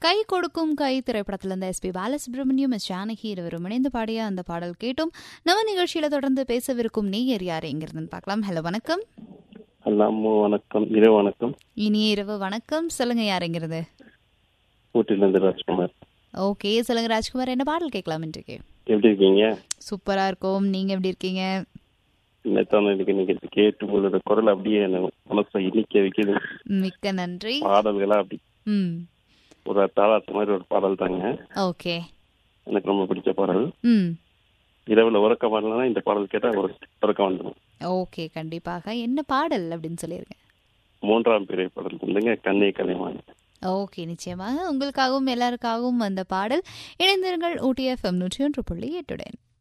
கை கொடுக்கும் கை திரைப்படத்துல இருந்த எஸ்பி பாலசுப்ரமணியம் எஸ் ஜானகி இருவரும் இணைந்து பாடிய அந்த பாடல் கேட்டும் நம்ம நிகழ்ச்சியில தொடர்ந்து பேசவிருக்கும் நேயர் யார் எங்கிருந்துன்னு பார்க்கலாம் ஹலோ வணக்கம் அல்லாமு வணக்கம் இரவு வணக்கம் இனிய இரவு வணக்கம் சொல்லுங்க யார் எங்கிறது ஊட்டிலேருந்து ராஜ்குமார் ஓகே சொல்லுங்க ராஜ்குமார் என்ன பாடல் கேட்கலாம் இன்றைக்கு எப்படி இருக்கீங்க சூப்பரா இருக்கும் நீங்க எப்படி இருக்கீங்க நேத்தான இன்னைக்கு நிகழ்ச்சி கேட்டு உங்களோட குரல் அப்படியே எனக்கு மனசை இனிக்க வைக்குது மிக்க நன்றி பாடல்களா அப்படி ம் ஒரு தாளாட்டு மாதிரி ஒரு பாடல் தாங்க ஓகே எனக்கு ரொம்ப பிடிச்ச பாடல் ம் இரவுல உறக்கம் வரலன்னா இந்த பாடல் கேட்டா ஒரு உறக்கம் வந்துடும் ஓகே கண்டிப்பாக என்ன பாடல் அப்படின்னு சொல்லிருங்க மூன்றாம் பிறை பாடல் வந்துங்க கண்ணே கலைமான் ஓகே நிச்சயமாக உங்களுக்காகவும் எல்லாருக்காகவும் அந்த பாடல் இணைந்திருங்கள் ஊட்டிஎஃப்எம் நூற்றி ஒன்று புள்ளி எட்டுடன்